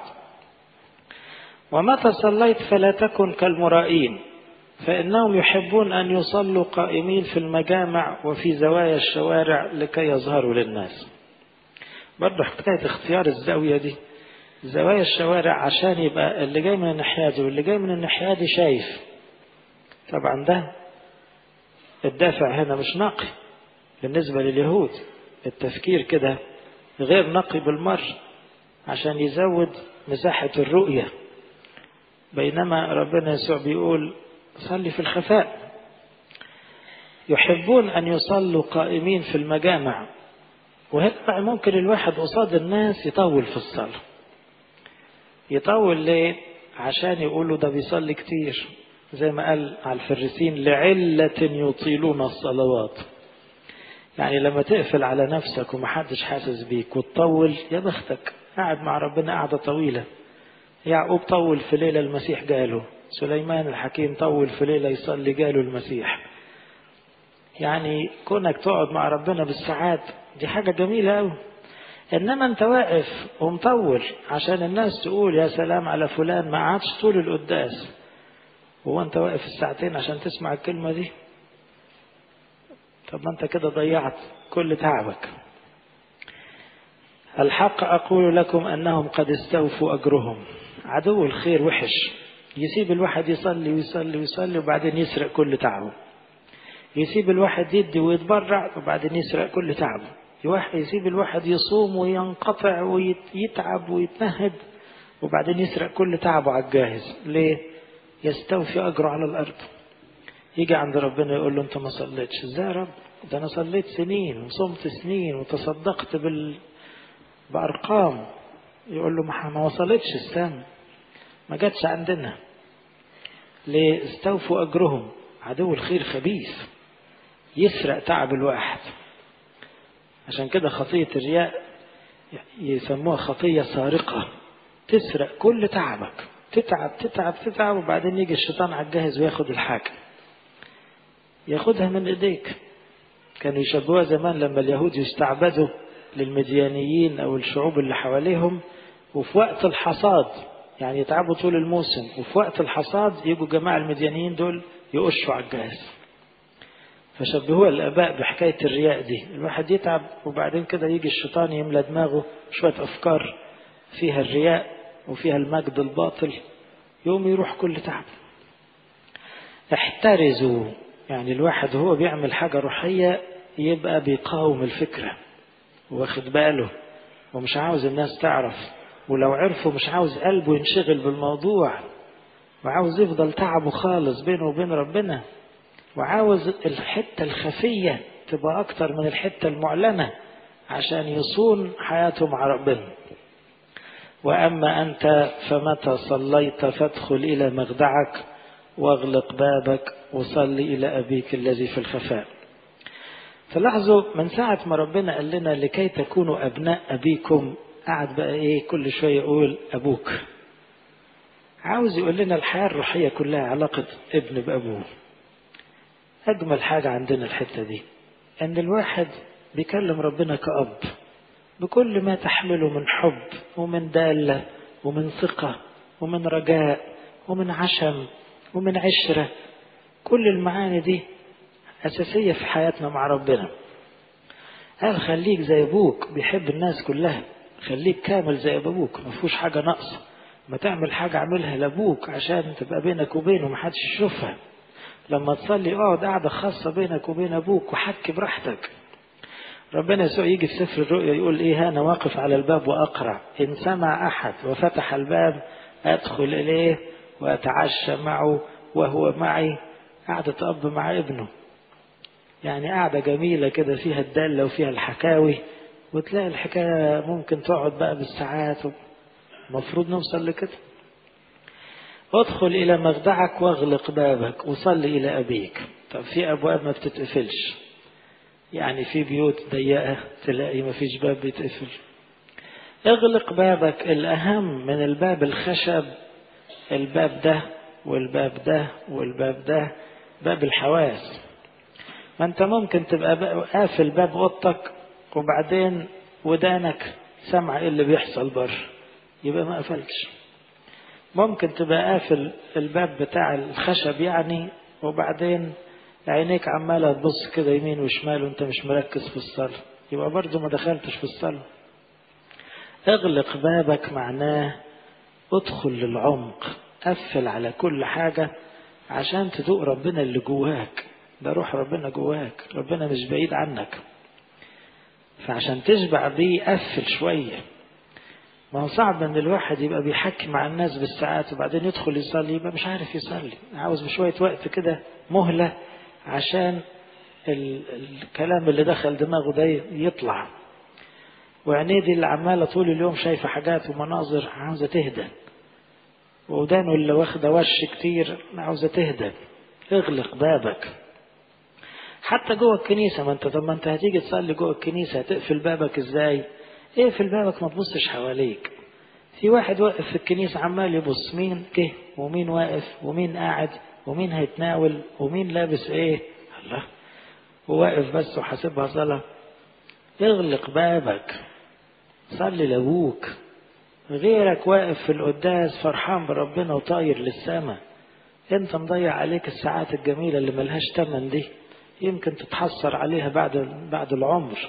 ومتى صليت فلا تكن كالمرائين فإنهم يحبون أن يصلوا قائمين في المجامع وفي زوايا الشوارع لكي يظهروا للناس برضه حكاية اختيار الزاوية دي زوايا الشوارع عشان يبقى اللي جاي من الناحية دي واللي جاي من الناحية دي شايف طبعا ده الدافع هنا مش نقي بالنسبة لليهود التفكير كده غير نقي بالمر عشان يزود مساحة الرؤية بينما ربنا يسوع بيقول صلي في الخفاء يحبون أن يصلوا قائمين في المجامع وهنا ممكن الواحد قصاد الناس يطول في الصلاة يطول ليه عشان يقولوا ده بيصلي كتير زي ما قال على الفريسين لعلة يطيلون الصلوات يعني لما تقفل على نفسك ومحدش حاسس بيك وتطول يا بختك قاعد مع ربنا قعدة طويلة يعقوب طول في ليلة المسيح جاله سليمان الحكيم طول في ليلة يصلي جاله المسيح يعني كونك تقعد مع ربنا بالساعات دي حاجة جميلة أوي إنما أنت واقف ومطول عشان الناس تقول يا سلام على فلان ما قعدش طول القداس هو أنت واقف الساعتين عشان تسمع الكلمة دي طب ما أنت كده ضيعت كل تعبك الحق أقول لكم أنهم قد استوفوا أجرهم عدو الخير وحش يسيب الواحد يصلي ويصلي ويصلي وبعدين يسرق كل تعبه يسيب الواحد يدي ويتبرع وبعدين يسرق كل تعبه يسيب الواحد يصوم وينقطع ويتعب ويتنهد وبعدين يسرق كل تعبه على الجاهز ليه يستوفي أجره على الأرض يجي عند ربنا يقول له أنت ما صليتش إزاي يا رب ده أنا صليت سنين وصمت سنين وتصدقت بال... بأرقام يقول له ما وصلتش السام ما جاتش عندنا ليه استوفوا أجرهم عدو الخير خبيث يسرق تعب الواحد عشان كده خطية الرياء يسموها خطية سارقة تسرق كل تعبك تتعب تتعب تتعب وبعدين يجي الشيطان على الجاهز وياخد الحاجة ياخدها من ايديك كانوا يشبهوها زمان لما اليهود يستعبدوا للمديانيين او الشعوب اللي حواليهم وفي وقت الحصاد يعني يتعبوا طول الموسم وفي وقت الحصاد يجوا جماعة المديانيين دول يقشوا على الجهاز فشبهوها الآباء بحكاية الرياء دي الواحد يتعب وبعدين كده يجي الشيطان يملى دماغه شوية أفكار فيها الرياء وفيها المجد الباطل يوم يروح كل تعب احترزوا يعني الواحد هو بيعمل حاجة روحية يبقى بيقاوم الفكرة واخد باله ومش عاوز الناس تعرف ولو عرفوا مش عاوز قلبه ينشغل بالموضوع وعاوز يفضل تعبه خالص بينه وبين ربنا وعاوز الحتة الخفية تبقى أكتر من الحتة المعلنة عشان يصون حياته مع ربنا وأما أنت فمتى صليت فادخل إلى مخدعك واغلق بابك وصل إلى أبيك الذي في الخفاء تلاحظوا من ساعة ما ربنا قال لنا لكي تكونوا أبناء أبيكم قعد بقى إيه كل شوية يقول أبوك عاوز يقول لنا الحياة الروحية كلها علاقة ابن بأبوه أجمل حاجة عندنا الحتة دي أن الواحد بيكلم ربنا كأب بكل ما تحمله من حب ومن دالة ومن ثقة ومن رجاء ومن عشم ومن عشرة كل المعاني دي أساسية في حياتنا مع ربنا قال خليك زي أبوك بيحب الناس كلها خليك كامل زي أبوك ما فيهوش حاجة ناقصة ما تعمل حاجة اعملها لأبوك عشان تبقى بينك وبينه محدش يشوفها لما تصلي اقعد قاعدة خاصة بينك وبين أبوك وحكي براحتك ربنا يسوع يجي في سفر الرؤيا يقول ايه انا واقف على الباب واقرع ان سمع احد وفتح الباب ادخل اليه واتعشى معه وهو معي قعدة اب مع ابنه يعني قعدة جميلة كده فيها الدالة وفيها الحكاوي وتلاقي الحكاية ممكن تقعد بقى بالساعات المفروض نوصل لكده ادخل إلى مخدعك واغلق بابك وصل إلى أبيك طب في أبواب ما بتتقفلش يعني في بيوت ضيقة تلاقي ما فيش باب بيتقفل اغلق بابك الأهم من الباب الخشب الباب ده والباب ده والباب ده باب الحواس ما انت ممكن تبقى قافل باب اوضتك وبعدين ودانك سمع ايه اللي بيحصل بره يبقى ما قفلتش ممكن تبقى قافل الباب بتاع الخشب يعني وبعدين عينيك عمالة تبص كده يمين وشمال وانت مش مركز في الصلاة يبقى برضه ما دخلتش في الصلاة اغلق بابك معناه ادخل للعمق قفل على كل حاجة عشان تدوق ربنا اللي جواك ده روح ربنا جواك ربنا مش بعيد عنك فعشان تشبع بيه قفل شوية ما هو صعب ان الواحد يبقى بيحكي مع الناس بالساعات وبعدين يدخل يصلي يبقى مش عارف يصلي عاوز بشوية وقت كده مهلة عشان الكلام اللي دخل دماغه ده يطلع وعينيه دي اللي عمالة طول اليوم شايفة حاجات ومناظر عاوزة تهدى ودانه اللي واخدة وش كتير عاوزة تهدى اغلق بابك حتى جوه الكنيسة ما انت طب ما انت هتيجي تصلي جوه الكنيسة هتقفل بابك ازاي اقفل بابك ما تبصش حواليك في واحد واقف في الكنيسة عمال يبص مين جه ومين واقف ومين قاعد ومين هيتناول ومين لابس ايه الله وواقف بس وحاسبها صلاة اغلق بابك صلي لابوك غيرك واقف في القداس فرحان بربنا وطاير للسماء انت مضيع عليك الساعات الجميلة اللي ملهاش تمن دي يمكن تتحسر عليها بعد بعد العمر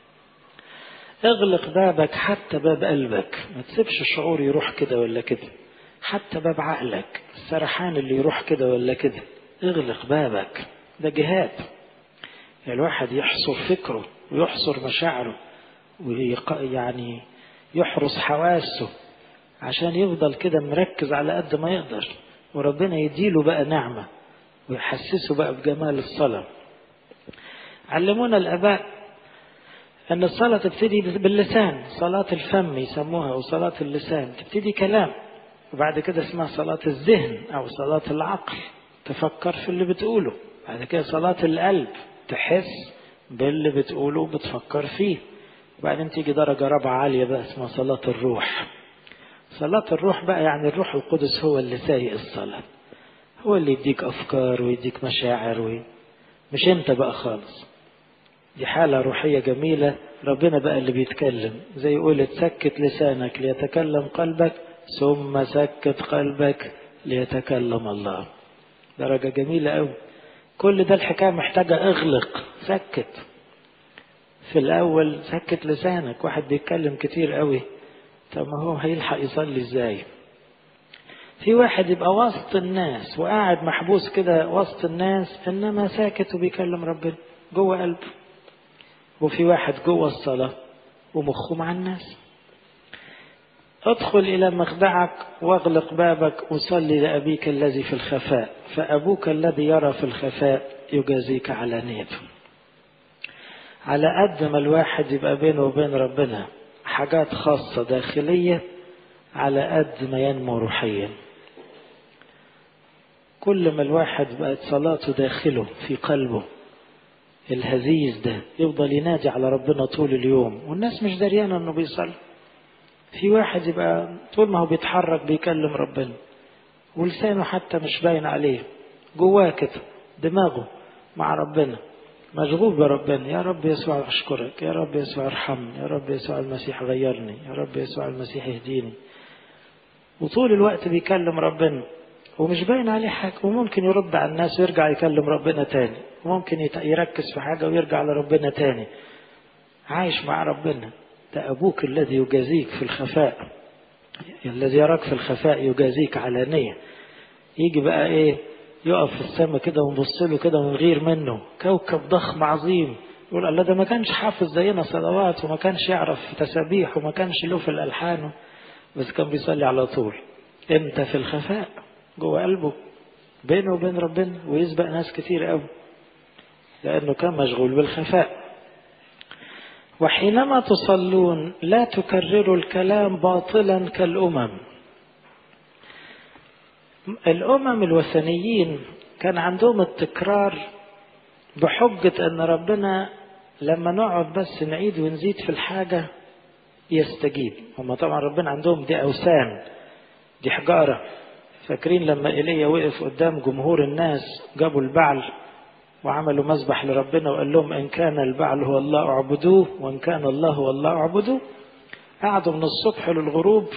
اغلق بابك حتى باب قلبك ما تسيبش الشعور يروح كده ولا كده حتى باب عقلك السرحان اللي يروح كده ولا كده اغلق بابك ده جهاد الواحد يحصر فكره ويحصر مشاعره ويعني يحرس حواسه عشان يفضل كده مركز على قد ما يقدر وربنا يديله بقى نعمة ويحسسه بقى بجمال الصلاة علمونا الآباء أن الصلاة تبتدي باللسان صلاة الفم يسموها أو صلاة اللسان تبتدي كلام وبعد كده اسمها صلاة الذهن أو صلاة العقل تفكر في اللي بتقوله بعد كده صلاة القلب تحس باللي بتقوله وبتفكر فيه وبعدين تيجي درجة رابعة عالية بقى اسمها صلاة الروح صلاة الروح بقى يعني الروح القدس هو اللي سايق الصلاة هو اللي يديك أفكار ويديك مشاعر وي... مش أنت بقى خالص دي حالة روحية جميلة ربنا بقى اللي بيتكلم زي يقول تسكت لسانك ليتكلم قلبك ثم سكت قلبك ليتكلم الله درجة جميلة أوي كل ده الحكاية محتاجة اغلق سكت في الأول سكت لسانك واحد بيتكلم كتير قوي طب ما هو هيلحق يصلي ازاي في واحد يبقى وسط الناس وقاعد محبوس كده وسط الناس انما ساكت وبيكلم ربنا جوه قلبه وفي واحد جوه الصلاة ومخه مع الناس ادخل إلى مخدعك واغلق بابك وصلي لأبيك الذي في الخفاء فأبوك الذي يرى في الخفاء يجازيك على نيته على قد ما الواحد يبقى بينه وبين ربنا حاجات خاصة داخلية على قد ما ينمو روحيا كل ما الواحد بقت صلاته داخله في قلبه الهزيز ده يفضل ينادي على ربنا طول اليوم والناس مش دريانة انه بيصلي في واحد يبقى طول ما هو بيتحرك بيكلم ربنا ولسانه حتى مش باين عليه جواه كده دماغه مع ربنا مشغول بربنا يا رب يسوع أشكرك يا رب يسوع ارحمني يا رب يسوع المسيح غيرني يا رب يسوع المسيح يهديني وطول الوقت بيكلم ربنا ومش باين عليه حاجة وممكن يرد على الناس ويرجع يكلم ربنا تاني وممكن يركز في حاجة ويرجع لربنا تاني عايش مع ربنا ده أبوك الذي يجازيك في الخفاء الذي يراك في الخفاء يجازيك علانية يجي بقى ايه يقف في السماء كده ونبص له كده ونغير منه كوكب ضخم عظيم يقول الله ده ما كانش حافظ زينا صلوات وما كانش يعرف تسابيح وما كانش له في الألحان بس كان بيصلي على طول انت في الخفاء جوه قلبه بينه وبين ربنا ويسبق ناس كتير قوي لأنه كان مشغول بالخفاء وحينما تصلون لا تكرروا الكلام باطلا كالأمم الأمم الوثنيين كان عندهم التكرار بحجة أن ربنا لما نقعد بس نعيد ونزيد في الحاجة يستجيب هم طبعا ربنا عندهم دي أوثان دي حجارة فاكرين لما إيليا وقف قدام جمهور الناس جابوا البعل وعملوا مذبح لربنا وقال لهم إن كان البعل هو الله اعبدوه وإن كان الله هو الله اعبدوه قعدوا من الصبح للغروب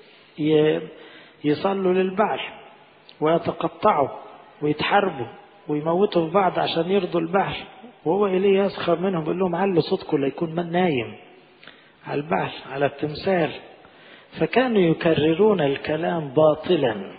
يصلوا للبعل ويتقطعوا ويتحاربوا ويموتوا في بعض عشان يرضوا البعل وهو إليه يسخر منهم يقول لهم علوا صوتكم ليكون من نايم على البعل على التمثال فكانوا يكررون الكلام باطلا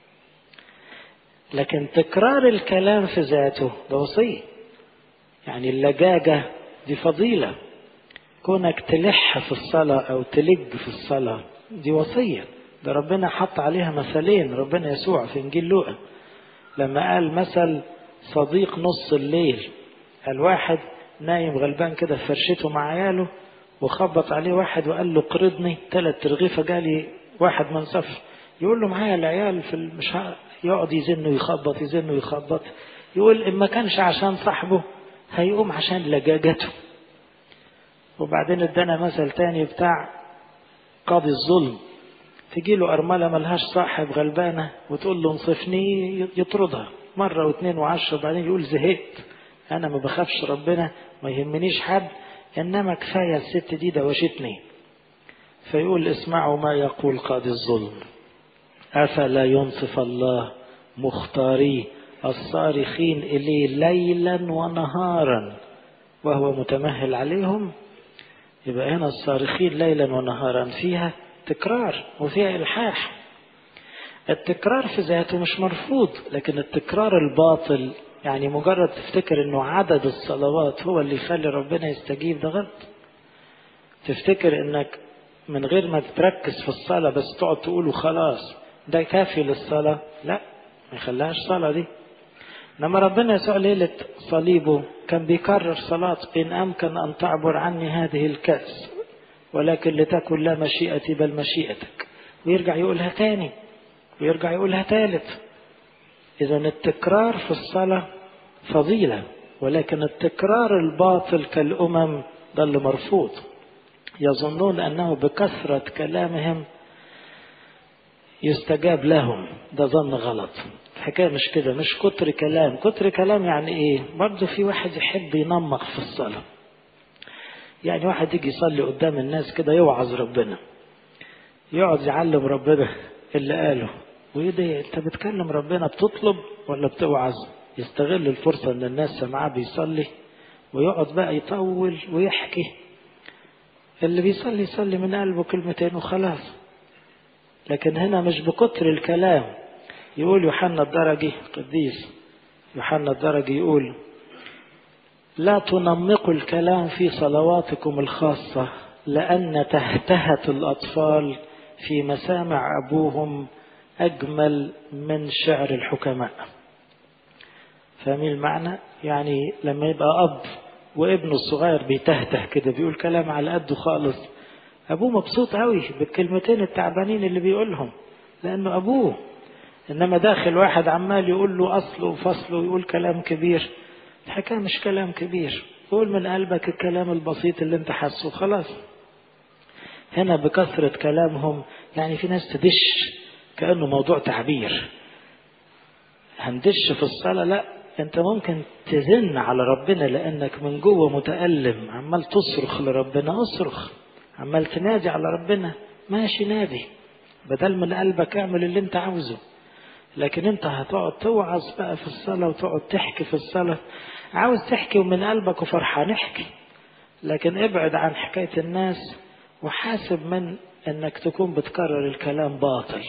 لكن تكرار الكلام في ذاته ده وصية يعني اللجاجة دي فضيلة كونك تلح في الصلاة أو تلج في الصلاة دي وصية ده ربنا حط عليها مثلين ربنا يسوع في إنجيل لوقا لما قال مثل صديق نص الليل الواحد نايم غلبان كده في فرشته مع عياله وخبط عليه واحد وقال له قرضني ثلاث ترغيفة جالي واحد من صف يقول له معايا العيال في مش يقعد يزن ويخبط يزن ويخبط يقول إن ما كانش عشان صاحبه هيقوم عشان لجاجته وبعدين ادانا مثل تاني بتاع قاضي الظلم تجي له أرملة ملهاش صاحب غلبانة وتقول له انصفني يطردها مرة واثنين وعشرة وبعدين يقول زهقت أنا ما بخافش ربنا ما يهمنيش حد إنما كفاية الست دي دوشتني فيقول اسمعوا ما يقول قاضي الظلم أفلا ينصف الله مختاري الصارخين إليه ليلا ونهارا وهو متمهل عليهم يبقى هنا الصارخين ليلا ونهارا فيها تكرار وفيها إلحاح التكرار في ذاته مش مرفوض لكن التكرار الباطل يعني مجرد تفتكر انه عدد الصلوات هو اللي يخلي ربنا يستجيب ده غلط تفتكر انك من غير ما تركز في الصلاة بس تقعد تقول وخلاص ده كافي للصلاة لا ما يخليهاش صلاة دي لما ربنا يسوع ليلة صليبه كان بيكرر صلاة إن أمكن أن تعبر عني هذه الكأس ولكن لتكن لا مشيئتي بل مشيئتك ويرجع يقولها تاني ويرجع يقولها تالت إذا التكرار في الصلاة فضيلة ولكن التكرار الباطل كالأمم ده اللي مرفوض يظنون أنه بكثرة كلامهم يستجاب لهم ده ظن غلط الحكاية مش كده مش كتر كلام كتر كلام يعني ايه برضه في واحد يحب ينمق في الصلاة يعني واحد يجي يصلي قدام الناس كده يوعظ ربنا يقعد يعلم ربنا اللي قاله ويدي انت بتكلم ربنا بتطلب ولا بتوعظ يستغل الفرصة ان الناس سمعاه بيصلي ويقعد بقى يطول ويحكي اللي بيصلي يصلي من قلبه كلمتين وخلاص لكن هنا مش بكتر الكلام يقول يوحنا الدرجي قديس يوحنا الدرجي يقول لا تنمقوا الكلام في صلواتكم الخاصة لأن تهتهة الأطفال في مسامع أبوهم أجمل من شعر الحكماء فاهمين المعنى؟ يعني لما يبقى أب وابنه الصغير بيتهته كده بيقول كلام على قده خالص أبوه مبسوط قوي بالكلمتين التعبانين اللي بيقولهم لأنه أبوه إنما داخل واحد عمال يقول له أصله وفصله ويقول كلام كبير الحكاية مش كلام كبير قول من قلبك الكلام البسيط اللي انت حاسه خلاص هنا بكثرة كلامهم يعني في ناس تدش كأنه موضوع تعبير هندش في الصلاة لا انت ممكن تزن على ربنا لانك من جوه متألم عمال تصرخ لربنا اصرخ عمال تنادي على ربنا ماشي نادي بدل من قلبك اعمل اللي انت عاوزه لكن انت هتقعد توعظ بقى في الصلاة وتقعد تحكي في الصلاة عاوز تحكي ومن قلبك وفرحان احكي لكن ابعد عن حكاية الناس وحاسب من انك تكون بتكرر الكلام باطل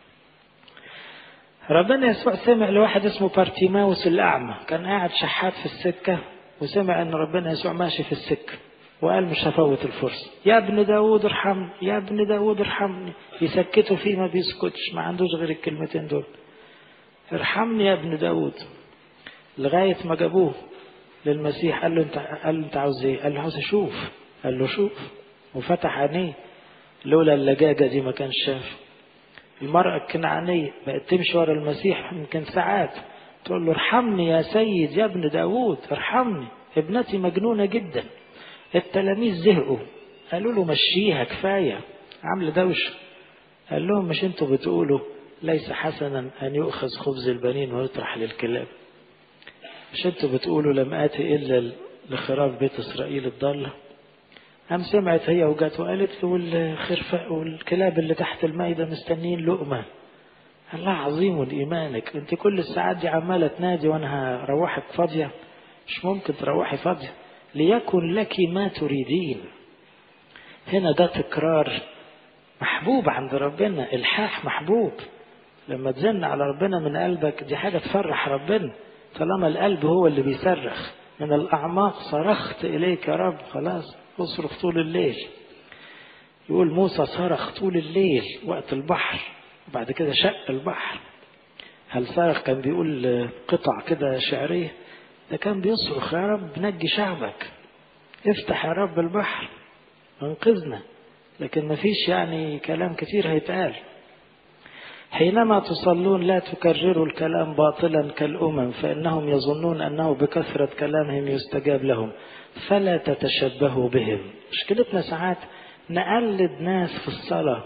ربنا يسوع سمع لواحد اسمه بارتيماوس الأعمى كان قاعد شحات في السكة وسمع ان ربنا يسوع ماشي في السكة وقال مش هفوت الفرصة يا ابن داود ارحمني يا ابن داود ارحمني يسكته فيه ما بيسكتش ما عندوش غير الكلمتين دول ارحمني يا ابن داود لغاية ما جابوه للمسيح قال له انت قال له انت عاوز ايه؟ قال له عاوز اشوف قال له شوف وفتح عينيه لولا اللجاجة دي ما كانش شاف المرأة الكنعانية بقت تمشي ورا المسيح يمكن ساعات تقول له ارحمني يا سيد يا ابن داود ارحمني ابنتي مجنونة جدا التلاميذ زهقوا قالوا له مشيها كفاية عاملة دوشة قال لهم مش انتوا بتقولوا ليس حسنا أن يؤخذ خبز البنين ويطرح للكلاب مش انتوا بتقولوا لم آتي إلا لخراف بيت إسرائيل الضالة قام سمعت هي وجت وقالت له والخرفاء والكلاب اللي تحت المائدة مستنيين لقمة الله عظيم إيمانك انت كل الساعات دي عمالة تنادي وانا هروحك فاضية مش ممكن تروحي فاضية ليكن لك ما تريدين هنا ده تكرار محبوب عند ربنا الحاح محبوب لما تزن على ربنا من قلبك دي حاجة تفرح ربنا طالما القلب هو اللي بيصرخ من الأعماق صرخت إليك يا رب خلاص اصرخ طول الليل يقول موسى صرخ طول الليل وقت البحر وبعد كده شق البحر هل صرخ كان بيقول قطع كده شعرية ده كان بيصرخ يا رب نجي شعبك افتح يا رب البحر انقذنا لكن ما فيش يعني كلام كتير هيتقال حينما تصلون لا تكرروا الكلام باطلا كالأمم فإنهم يظنون أنه بكثرة كلامهم يستجاب لهم فلا تتشبهوا بهم مشكلتنا ساعات نقلد ناس في الصلاة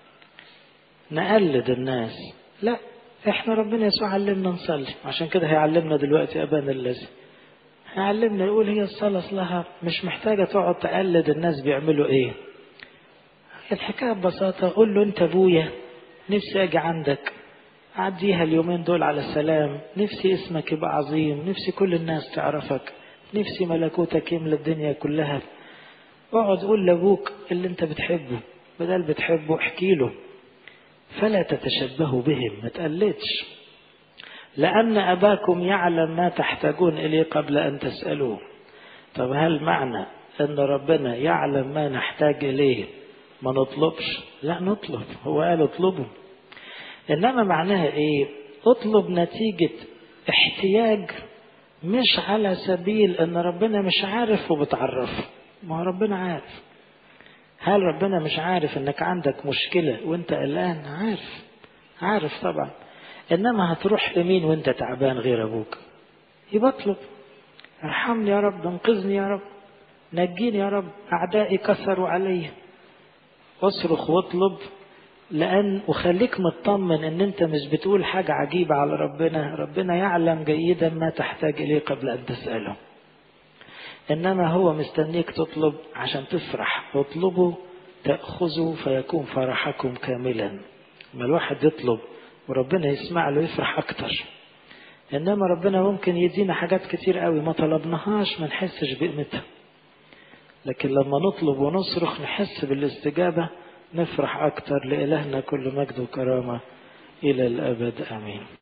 نقلد الناس لا احنا ربنا يسوع علمنا نصلي عشان كده هيعلمنا دلوقتي أبانا الذي هيعلمنا يقول هي الصلاة أصلها مش محتاجة تقعد تقلد الناس بيعملوا ايه الحكاية ببساطة قول له انت ابويا نفسي اجي عندك اعديها اليومين دول على السلام نفسي اسمك يبقى عظيم نفسي كل الناس تعرفك نفسي ملكوتك يملى الدنيا كلها اقعد قول لابوك اللي انت بتحبه بدل بتحبه احكي له فلا تتشبهوا بهم ما تقلدش لأن أباكم يعلم ما تحتاجون إليه قبل أن تسألوه طب هل معنى أن ربنا يعلم ما نحتاج إليه ما نطلبش لا نطلب هو قال اطلبوا إنما معناها إيه اطلب نتيجة احتياج مش على سبيل ان ربنا مش عارف وبتعرفه ما هو ربنا عارف هل ربنا مش عارف انك عندك مشكلة وانت قلقان عارف عارف طبعا انما هتروح لمين وانت تعبان غير ابوك يبقى اطلب ارحمني يا رب انقذني يا رب نجيني يا رب أعدائي كسروا علي اصرخ واطلب لأن وخليك مطمن إن أنت مش بتقول حاجة عجيبة على ربنا ربنا يعلم جيدا ما تحتاج إليه قبل أن تسأله إنما هو مستنيك تطلب عشان تفرح اطلبوا تأخذوا فيكون فرحكم كاملا ما الواحد يطلب وربنا يسمع له يفرح أكتر إنما ربنا ممكن يدينا حاجات كتير قوي ما طلبناهاش ما نحسش بقيمتها لكن لما نطلب ونصرخ نحس بالاستجابة نفرح أكتر لإلهنا كل مجد وكرامة إلى الأبد آمين